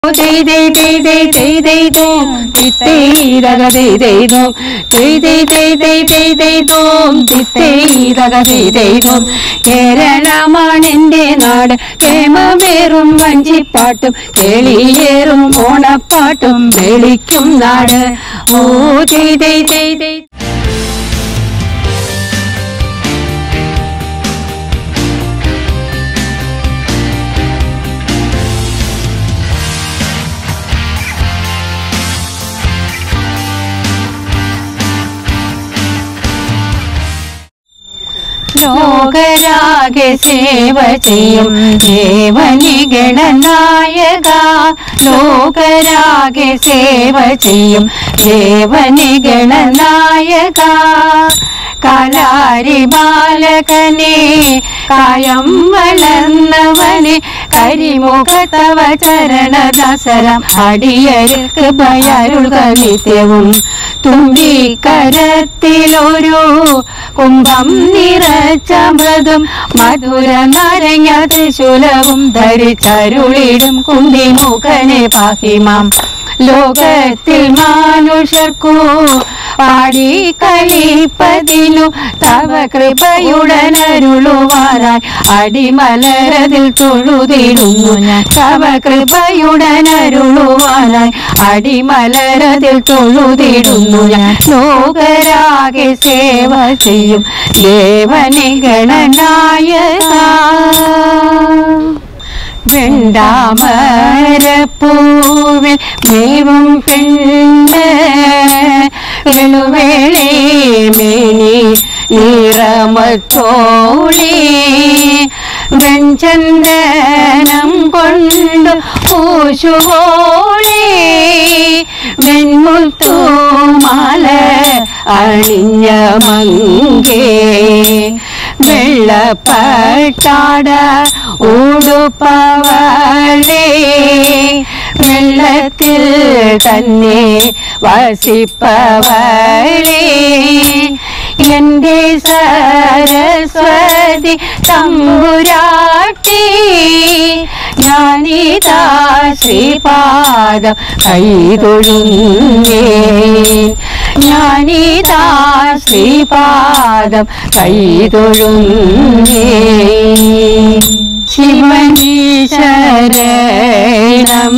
ദൈ ദൈ ദൈ ദൈ ദൈ ദൈ ദോം തിത്തൈരക ദൈ ദൈ ദോം ദൈ ദൈ ദൈ ദൈ ദൈ ദൈ ദോം തിത്തൈരക ദൈ ദൈ ദോം കേരളമാണെന്റെ നാട് കേമമേറും വഞ്ചിപ്പാട്ടും കേളിയേറും ഓണപ്പാട്ടും വെളിക്കും നാട് ഓ ദൈ ദൈ ദൈ ദൈ ലോകരാകെ സേവ ചെയ്യും ദേവനിഗണനായക ലോകരാകെ സേവ ചെയ്യും ദേവനിഗണനായക കലാരി ബാലകനെ കായം വളർന്നവനെ കരിമുഖത്തവ ചരണദാസരം അടിയർക്ക് ഭയരുക നിത്യവും തുമ്പിക്കരത്തിലൊരു കുംഭം നിറച്ചമൃതും മധുര നരങ്ങ ത്രിശൂലവും ധരിച്ചരുളിടും കുന്തിമുഖനെ പാഹിമാം ലോകത്തിൽ മാനുഷർക്കു പാടി കളിപ്പതിനു തവ കൃപയുടനരുളുവാനായി അടിമലരതിൽ തൊഴുതിടുന്നു ഞാൻ തവ കൃപയുടനരുളുവാനായി അടിമലരതിൽ തൊഴുതിടുന്നു ഞാൻ ലോകരാകെ സേവ ചെയ്യും ദേവനെ ഗണനായക വെണ്ടാമരപ്പൂവിൽ മേവും പെണ്ണ് വെളുവേളേ മേനി നിറമത്തോളി വെൺചന്ദനം കൊണ്ടു പൂശുവോളി വെൺമുത്തു മാല അണിഞ്ഞ മങ്കേ വെള്ളപ്പട്ടാട ഉടുപ്പവളേ വെള്ളത്തിൽ തന്നെ വസിപ്പവളേ എന്റെ സരസ്വതി തമ്പുരാട്ടി ഞാനിതാ ശ്രീപാദം കൈതൊഴുന്നേ ഞാനിതാ ശ്രീപാദം കൈതൊഴുന്നേ ശിവനീശ്വരണം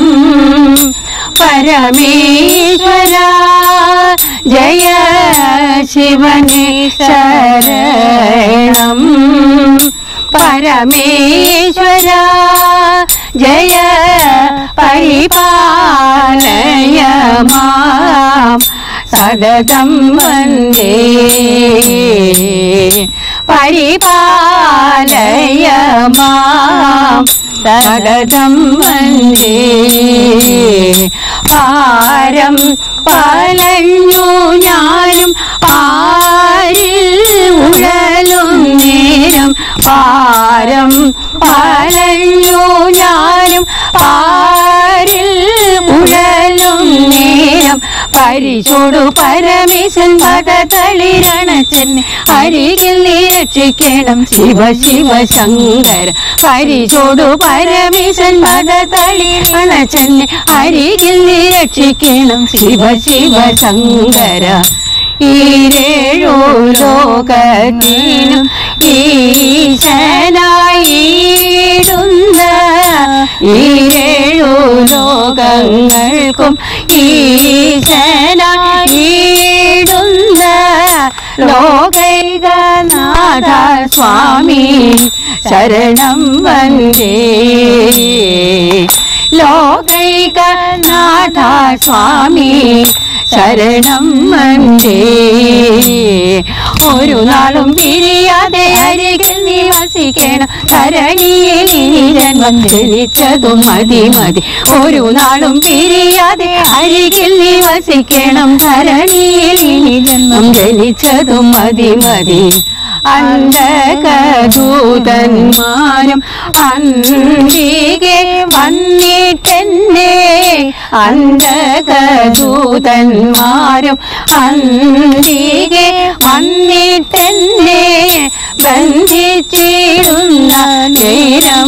പരമേശ്വര ജയ ശിവനീശ്വരണം പരമേശ്വര ജയ പരിപാലയ മാം സതതം വന്ദേ പരിപാലയ മാം സതതം വന്ദേ പാരം പലഞ്ഞു ഞാനും പാരിൽ ഉഴലും നേരം പാരം പലഞ്ഞു ഞാനും പാരിൽ ഉഴലും നേരം പരിചോടു പരമേശൻ പദ തളിരണച്ചെന്നെ അരികിൽ നീ രക്ഷിക്കണം ശിവ ശിവ ശങ്കര പരിചോടു പരമേശൻ പദ തളിരണച്ചെന്നെ അരികിൽ നീ രക്ഷിക്കണം ശിവ ശിവ ശങ്കര ഈരേഴു ലോകത്തിനും ഈശനായിടുന്ന ഈരേഴു ലോകങ്ങൾക്കും ഈശനായിടുന്ന ലോകൈകനാഥ സ്വാമി ശരണം വന്ദേ ലോകൈകനാഥ സ്വാമി ശരണം വന്ദേ ഒരു നാളും പിരിയാതെ അരികിൽ നീ വസിക്കണം ധരണിയിൽ ഇനി ജന്മം ജനിച്ചതും മതി മതി ഒരു നാളും പിരിയാതെ അരികിൽ നീ വസിക്കണം ധരണിയിൽ ഇനി ജന്മം ജനിച്ചതും മതി മതി അന്ധകദൂതന്മാരും അന്തികെ വന്നിട്ടെന്നെ അന്തകദൂതന്മാരും അന്തികെ വന്നിട്ടെന്നെ ബന്ധിച്ചിടുന്ന നേരം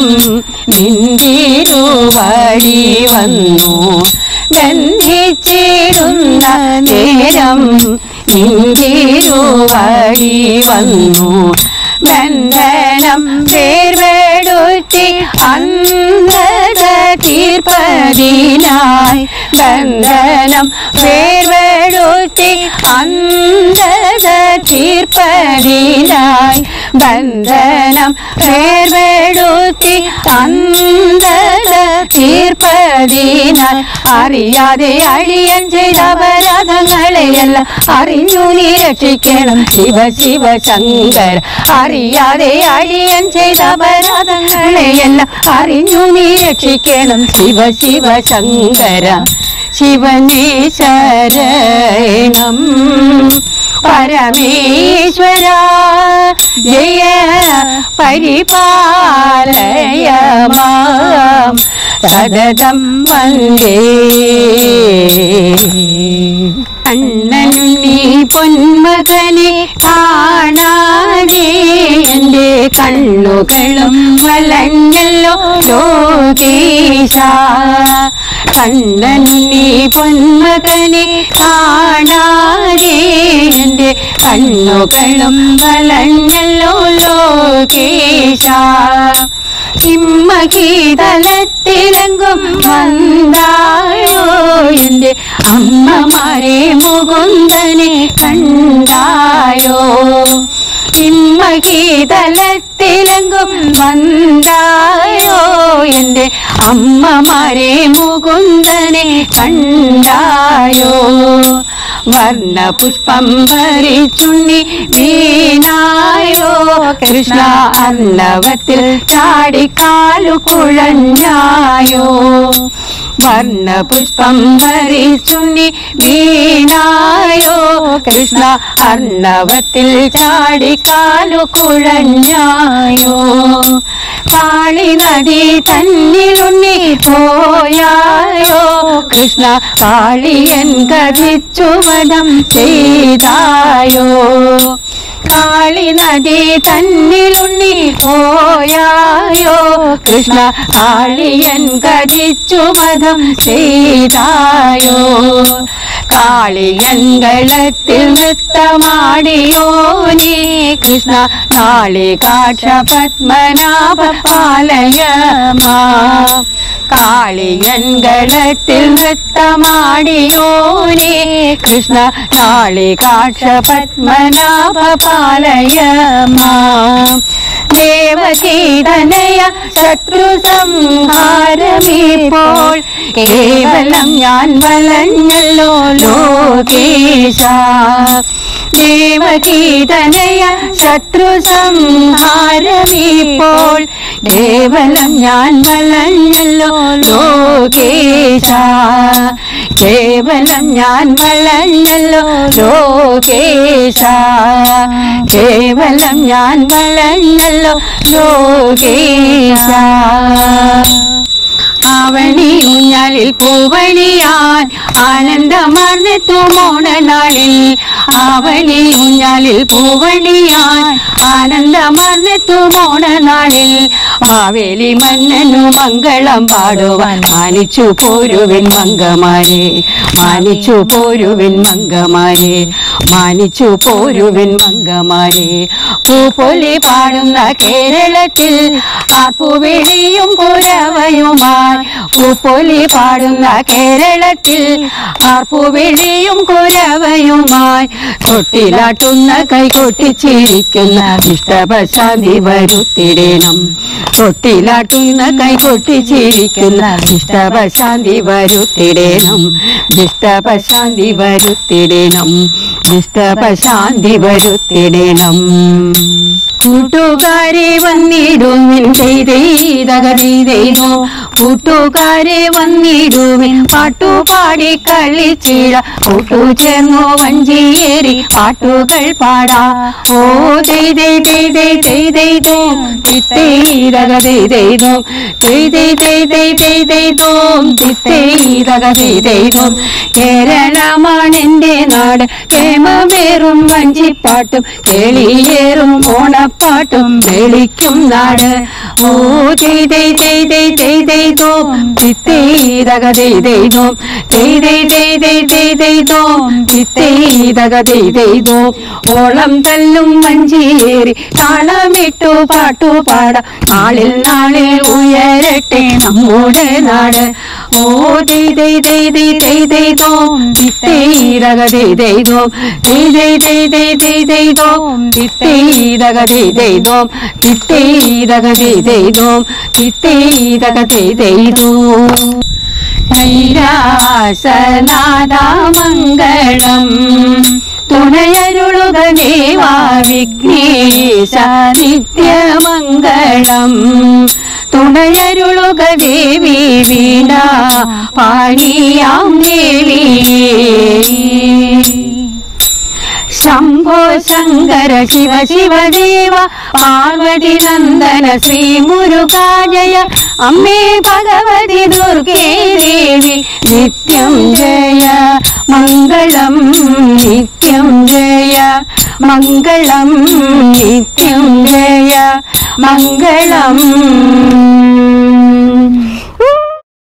നിന്തിരുവടി വന്നു ബന്ധിച്ചിടുന്ന നേരം നിന്തിരുവടി വന്നു ബന്ധനം വേർപെടുത്തി അന്ധത തീർപ്പതിനായി ബന്ധനം വേർപെടുത്തി അന്ധത തീർപ്പതിനായി ബന്ധനം വേർപെടുത്തി അന്ധത തീർപ്പതിനായി അറിയാതെ അഴിയൻ ചെയ്ത അപരാധങ്ങളെയെല്ലാം അറിഞ്ഞു നീ രക്ഷിക്കണം ശിവ ശിവ ശങ്കര അറിയാതെ അഴിയൻ ചെയ്ത അപരാധങ്ങളെയെല്ലാം അറിഞ്ഞു നീ രക്ഷിക്കണം ശിവ ശിവ ശങ്കര ശിവനേ ശരണം പരമേശ്വര ജയ പരിപാലയ മാം സതതം വന്ദേ അണ്ണൻ നീ പൊന്മകനെ കാണാതെ എൻ്റെ കണ്ണുകളും വലഞ്ഞല്ലോ ലോകേശ കണ്ണൻ നീ പൊന്മകനെ കാണാതെ എൻ്റെ കണ്ണുകളും വലഞ്ഞല്ലോ ലോകേശ ഹിമ്മഗീതലത്തിലങ്കും വന്തായോ എൻ്റെ അമ്മമാരെ മുകുന്ദനെ കണ്ടായോ ഹിമ്മഗീതലത്തിലങ്കും വന്തായോ എൻ്റെ അമ്മമാരെ മുകുന്ദനെ കണ്ടായോ വർണ്ണ പുഷ്പം ഭരിച്ചുണ്ണി വീണായോ കൃഷ്ണ അന്നവത്തിൽ ചാടിക്കാലു കുഴഞ്ഞായോ വർണ്ണ പുഷ്പം ഭരിച്ചുണ്ണി വീണായോ കൃഷ്ണ അർണവത്തിൽ ചാടിക്കാലു കുഴഞ്ഞായോ കാളി നദി തന്നിലുണ്ണി പോയായോ കൃഷ്ണ കാളിയൻ കഥിച്ചു വധം ചെയ്തായോ കാളി നദി തന്നിലുണ്ണി പോയായോ കൃഷ്ണ കാളിയൻ കഥിച്ചു വധം ചെയ്തായോ കാളിയൻകളത്തിൽ നൃത്തമാടിയോ നീ കൃഷ്ണ നാളി കാക്ഷ പത്മനാഭ പാലയമാ കാളിയൻകളത്തിൽ നൃത്തമാടിയോ നീ കൃഷ്ണ നാളി കാക്ഷ പത്മനാഭ പാലയമാ ദേവകീതനയ ശത്രു സംഹാരമിപ്പോൾ കേവലം ഞാൻ വലഞ്ഞല്ലോ ലോകേശ ദേവകീതനയ ശത്രു സംഹാരമിപ്പോൾ കേവലം ഞാൻ വലഞ്ഞല്ലോ ലോകേശ കേവലം ഞാൻ വളഞ്ഞല്ലോ ലോകേശ കേവലം ഞാൻ വളഞ്ഞല്ലോ ലോകേശ ആവണി ഊഞ്ഞാലിൽ പൂവണിയാൻ ആനന്ദമാർന്നെത്തുമോണനാളിൽ ആവണി ഊഞ്ഞാലിൽ പൂവണിയാൻ ആനന്ദമാർന്നെത്തുമോണനാളിൽ മാവേലി മന്നനു മംഗളം പാടുവാൻ മാനിച്ചു പോരുവിൻ മംഗമാരെ മാനിച്ചു പോരുവിൻ മംഗമാരെ മാനിച്ചു പോരുവിൻ മംഗമാരെ പൂപ്പൊലി പാടുന്ന കേരളത്തിൽ ആർപ്പുവിളിയും കുരവയുമായി പൂപ്പൊലി പാടുന്ന കേരളത്തിൽ ആർപ്പുവിളിയും കുരവയുമായി തൊട്ടിലാട്ടുന്ന കൈകൊട്ടിച്ചിരിക്കുന്ന ഇഷ്ടപശാന്തി വരുത്തിടേണം തൊട്ടിലാട്ടുന്ന കൈകൊട്ടിച്ചിരിക്കുന്ന ഇഷ്ടപശാന്തി വരുത്തിടേണം ഇഷ്ടപശാന്തി വരുത്തിടേണം ഇഷ്ടപശാന്തി വരുത്തിടേണം കൂട്ടുകാരെ വന്നിടുവിൻ ചെയ്തെയ്തകതെയ്തോ കൂട്ടുകാരെ വന്നിടുവിൻ പാട്ടുപാടി കളിച്ചിട കൂട്ടു ചേർന്നു വഞ്ചിയേറി പാട്ടുകൾ പാടാ ഓ ചെയ്തേ ചെയ്തേ ചെയ്തോ തിത്തേതകതെയ്തോ ചെയ്തേ ചെയ്തേ ചെയ്തോ തിത്തേതകതെയ്തോ കേരളമാണെന്റെ നാട് കേമമേറും വഞ്ചിപ്പാട്ടും കേളിയേറും ഓണപ്പാട്ടും വെളിക്കും നാട് ഓ ചെയ്തേ ചെയ്തേ ചെയ്തോ തിത്തേതകതെയ്തോ ചെയ്തേ ചെയ്തേ ചെയ്തോ തിത്തേതകതെയ്തോ ഓളം തല്ലും വഞ്ചിയേറി താളമിട്ടു പാട്ടു പാട നാളിൽ നാളിൽ ഉയരട്ടെ നമ്മുടെ നാട് ഓ ചെയ്തേ ചെയ്തേ ചെയ്തോ തിത്തേതകതെയ്തോ ചെയ്തേ ചെയ്തേ ചെയ്തോ തിത്തേതകതെയ്തോ തിത്തേതകതെയ്തോ തിത്തേതകതെയ്തോ കൈലാസനാദാമംഗളം തുണയരുളുക ദേവാ വിഘ്നേശ നിത്യമംഗളം തുണയരുളുക ദേവി വീണ പാണിയാം ദേവി ശംഭോ ശങ്കര ശിവ ശിവദേവ പാർവതി നന്ദന ശ്രീ മുരുകാജയ അമ്മേ ഭഗവതി ദുർഗേ ദേവി നിത്യം ജയ മംഗളം നിത്യം ജയ മംഗളം നിത്യം ജയ മംഗളം